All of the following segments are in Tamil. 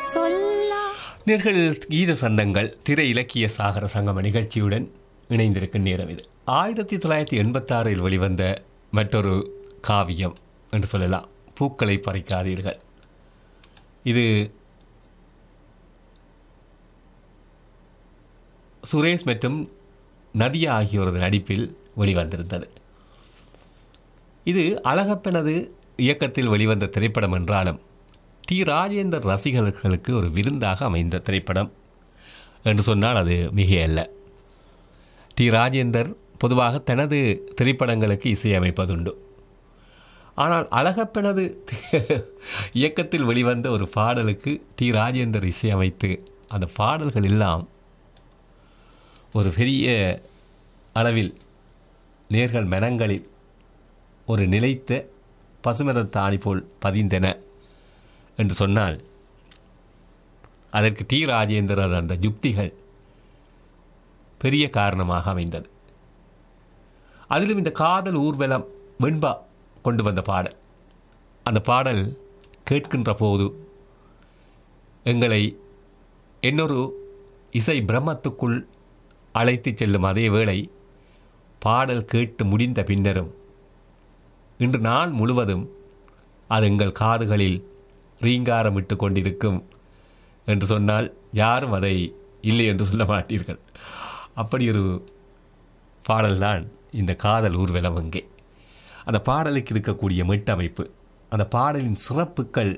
சொல்லா நேர்கள் கீத சந்தங்கள் திரை இலக்கிய சாகர சங்கம நிகழ்ச்சியுடன் இணைந்திருக்கும் நேரம் இது ஆயிரத்தி தொள்ளாயிரத்தி எண்பத்தாறில் வெளிவந்த மற்றொரு காவியம் என்று சொல்லலாம் பூக்களை பறிக்காதீர்கள் இது சுரேஷ் மற்றும் நதியா ஆகியோரது நடிப்பில் வெளிவந்திருந்தது இது அழகப்பனது இயக்கத்தில் வெளிவந்த திரைப்படம் என்றாலும் டி ராஜேந்தர் ரசிகர்களுக்கு ஒரு விருந்தாக அமைந்த திரைப்படம் என்று சொன்னால் அது மிக அல்ல டி ராஜேந்தர் பொதுவாக தனது திரைப்படங்களுக்கு இசையமைப்பதுண்டு ஆனால் அழகப்பனது இயக்கத்தில் வெளிவந்த ஒரு பாடலுக்கு டி ராஜேந்தர் இசையமைத்து அந்த பாடல்கள் எல்லாம் ஒரு பெரிய அளவில் நேர்கள் மனங்களில் ஒரு நிலைத்த பசுமரத்தாணி போல் பதிந்தன என்று சொன்னால் அதற்கு டி ராஜேந்திரர் அந்த யுக்திகள் பெரிய காரணமாக அமைந்தது அதிலும் இந்த காதல் ஊர்வலம் வெண்பா கொண்டு வந்த பாடல் அந்த பாடல் கேட்கின்ற போது எங்களை இன்னொரு இசை பிரம்மத்துக்குள் அழைத்துச் செல்லும் அதே வேளை பாடல் கேட்டு முடிந்த பின்னரும் இன்று நாள் முழுவதும் அது எங்கள் காதுகளில் ரீங்காரமிட்டு கொண்டிருக்கும் என்று சொன்னால் யாரும் அதை இல்லை என்று சொல்ல மாட்டீர்கள் அப்படி ஒரு பாடல்தான் இந்த காதல் ஊர்வலம் அங்கே அந்த பாடலுக்கு இருக்கக்கூடிய மீட்டமைப்பு அந்த பாடலின் சிறப்புகள்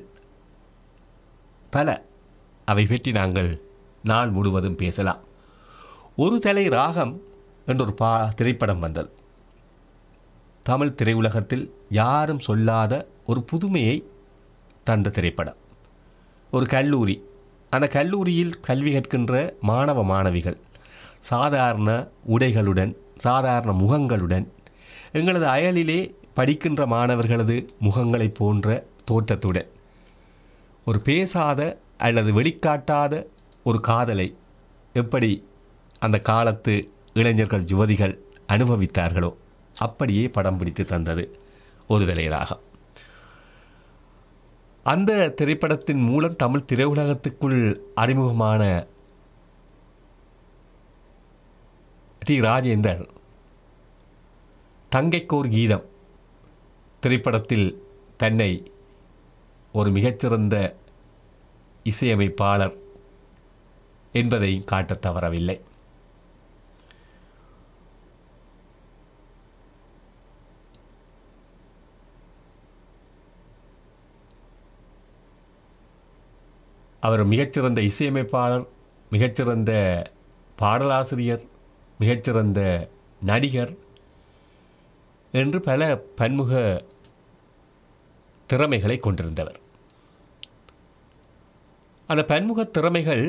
பல அவை பற்றி நாங்கள் நாள் முழுவதும் பேசலாம் ஒரு தலை ராகம் என்ற ஒரு பா திரைப்படம் வந்தது தமிழ் திரையுலகத்தில் யாரும் சொல்லாத ஒரு புதுமையை தந்த திரைப்படம் ஒரு கல்லூரி அந்த கல்லூரியில் கல்வி கற்கின்ற மாணவ மாணவிகள் சாதாரண உடைகளுடன் சாதாரண முகங்களுடன் எங்களது அயலிலே படிக்கின்ற மாணவர்களது முகங்களைப் போன்ற தோற்றத்துடன் ஒரு பேசாத அல்லது வெளிக்காட்டாத ஒரு காதலை எப்படி அந்த காலத்து இளைஞர்கள் யுவதிகள் அனுபவித்தார்களோ அப்படியே படம் பிடித்து தந்தது ஒரு தலைவராகம் அந்த திரைப்படத்தின் மூலம் தமிழ் திரையுலகத்துக்குள் அறிமுகமான டி ராஜேந்தர் தங்கைக்கோர் கீதம் திரைப்படத்தில் தன்னை ஒரு மிகச்சிறந்த இசையமைப்பாளர் என்பதை காட்டத் தவறவில்லை அவர் மிகச்சிறந்த இசையமைப்பாளர் மிகச்சிறந்த பாடலாசிரியர் மிகச்சிறந்த நடிகர் என்று பல பன்முக திறமைகளை கொண்டிருந்தவர் அந்த பன்முக திறமைகள்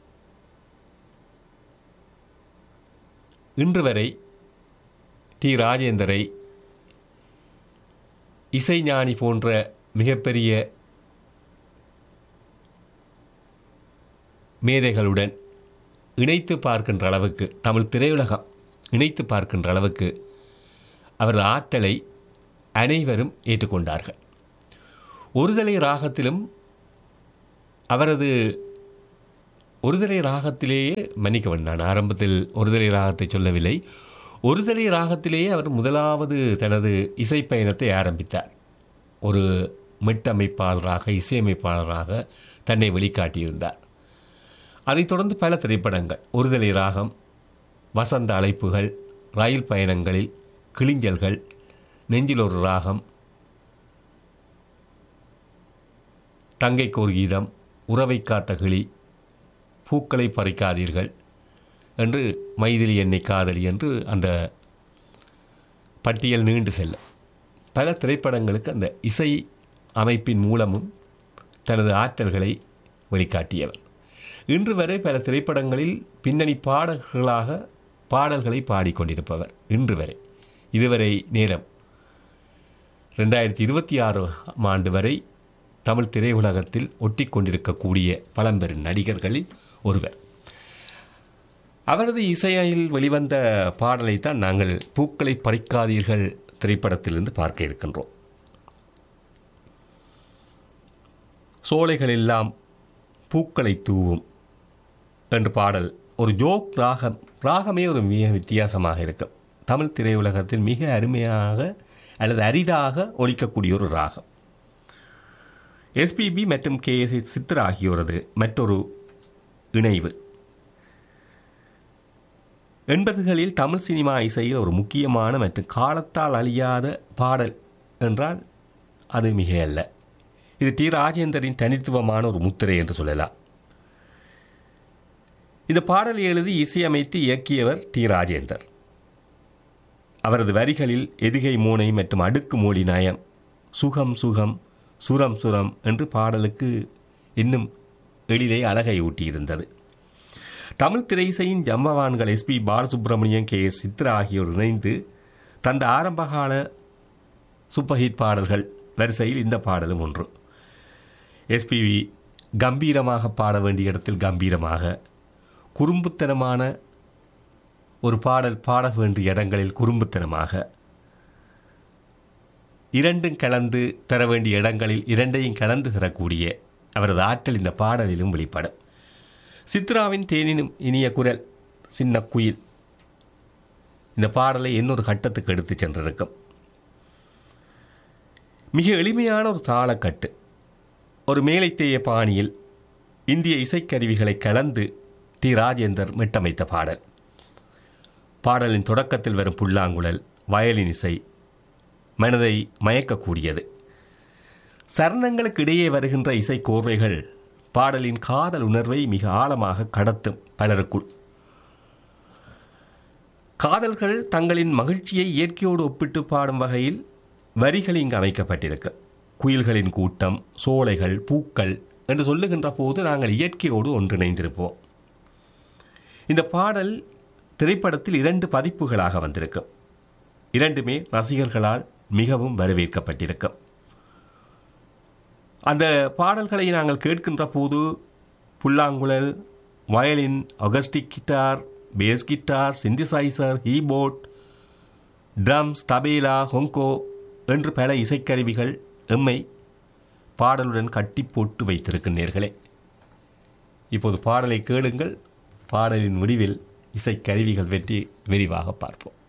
இன்று வரை டி ராஜேந்தரை இசைஞானி போன்ற மிகப்பெரிய மேதைகளுடன் இணைத்து பார்க்கின்ற அளவுக்கு தமிழ் திரையுலகம் இணைத்து பார்க்கின்ற அளவுக்கு அவரது ஆற்றலை அனைவரும் ஏற்றுக்கொண்டார்கள் ஒருதலை ராகத்திலும் அவரது ஒருதலை ராகத்திலேயே மன்னிக்கவன் நான் ஆரம்பத்தில் ஒருதலை ராகத்தை சொல்லவில்லை ஒருதலை ராகத்திலேயே அவர் முதலாவது தனது இசைப்பயணத்தை ஆரம்பித்தார் ஒரு மெட்டமைப்பாளராக இசையமைப்பாளராக தன்னை வெளிக்காட்டியிருந்தார் அதைத் தொடர்ந்து பல திரைப்படங்கள் ஒருதலை ராகம் வசந்த அழைப்புகள் ரயில் பயணங்களில் கிளிஞ்சல்கள் நெஞ்சில் ஒரு ராகம் தங்கைக்கோர் கீதம் உறவை காத்த கிளி பூக்களை பறிக்காதீர்கள் என்று மைதிலி என்னை காதலி என்று அந்த பட்டியல் நீண்டு செல்லும் பல திரைப்படங்களுக்கு அந்த இசை அமைப்பின் மூலமும் தனது ஆற்றல்களை வெளிக்காட்டியவர் இன்று வரை பல திரைப்படங்களில் பின்னணி பாடல்களாக பாடல்களை பாடிக்கொண்டிருப்பவர் இன்று வரை இதுவரை நேரம் ரெண்டாயிரத்தி இருபத்தி ஆறு ஆண்டு வரை தமிழ் திரையுலகத்தில் ஒட்டி கொண்டிருக்கக்கூடிய பழம்பெரும் நடிகர்களில் ஒருவர் அவரது இசையில் வெளிவந்த பாடலைத்தான் நாங்கள் பூக்களை பறிக்காதீர்கள் திரைப்படத்திலிருந்து பார்க்க இருக்கின்றோம் சோலைகள் எல்லாம் பூக்களை தூவும் என்ற பாடல் ஒரு ஜோக் ராகம் ராகமே ஒரு மிக வித்தியாசமாக இருக்கும் தமிழ் திரையுலகத்தில் மிக அருமையாக அல்லது அரிதாக ஒலிக்கக்கூடிய ஒரு ராகம் எஸ்பிபி மற்றும் கே எஸ் சித்ரா ஆகியோரது மற்றொரு இணைவு எண்பதுகளில் தமிழ் சினிமா இசையில் ஒரு முக்கியமான மற்றும் காலத்தால் அழியாத பாடல் என்றால் அது மிக அல்ல இது டி ராஜேந்தரின் தனித்துவமான ஒரு முத்திரை என்று சொல்லலாம் இந்த பாடலை எழுதி இசையமைத்து இயக்கியவர் டி ராஜேந்தர் அவரது வரிகளில் எதிகை மூனை மற்றும் அடுக்கு மொழி நயம் சுகம் சுகம் சுரம் சுரம் என்று பாடலுக்கு இன்னும் எளிதை அழகை ஊட்டியிருந்தது தமிழ் திரையிசையின் ஜம்மவான்கள் S P Balasubrahmanyam K S Chithra ஆகியோர் இணைந்து தந்த ஆரம்பகால சூப்பர் ஹிட் பாடல்கள் வரிசையில் இந்த பாடலும் ஒன்று எஸ்பிவி கம்பீரமாக பாட வேண்டிய இடத்தில் கம்பீரமாக குறும்புத்தனமான ஒரு பாடல் பாட வேண்டிய இடங்களில் குறும்புத்தனமாக இரண்டும் கலந்து தர வேண்டிய இடங்களில் இரண்டையும் கலந்து தரக்கூடிய அவரது ஆற்றல் இந்த பாடலிலும் வெளிப்படும் சித்ராவின் தேனினும் இனிய குரல் சின்ன குயில் இந்த பாடலை இன்னொரு கட்டத்துக்கு எடுத்து சென்றிருக்கும் மிக எளிமையான ஒரு தாளக்கட்டு ஒரு மேலைத்தேய பாணியில் இந்திய இசைக்கருவிகளை கலந்து டி ராஜேந்தர் மீட்டமைத்த பாடல் பாடலின் தொடக்கத்தில் வரும் புல்லாங்குழல் வயலின் இசை மனதை மயக்கக்கூடியது சரணங்களுக்கு இடையே வருகின்ற இசை கோர்வைகள் பாடலின் காதல் உணர்வை மிக ஆழமாக கடத்தும் பலருக்குள் காதல்கள் தங்களின் மகிழ்ச்சியை இயற்கையோடு ஒப்பிட்டு பாடும் வகையில் வரிகள் இங்கு அமைக்கப்பட்டிருக்கு குயில்களின் கூட்டம் சோலைகள் பூக்கள் என்று சொல்லுகின்ற போது நாங்கள் இயற்கையோடு ஒன்றிணைந்திருப்போம் இந்த பாடல் திரைப்படத்தில் இரண்டு பதிப்புகளாக வந்திருக்கும் இரண்டுமே ரசிகர்களால் மிகவும் வரவேற்கப்பட்டிருக்கும் அந்த பாடல்களை நாங்கள் கேட்கின்ற போது புல்லாங்குழல் violin acoustic guitar bass guitar synthesizer keyboard drums tabla bongo என்று பல இசைக்கருவிகள் எம்மை பாடலுடன் கட்டி போட்டு வைத்திருக்கின்றீர்களே இப்போது பாடலை கேளுங்கள் பாடலின் முடிவில் இசைக்கருவிகள் பற்றி விரிவாக பார்ப்போம்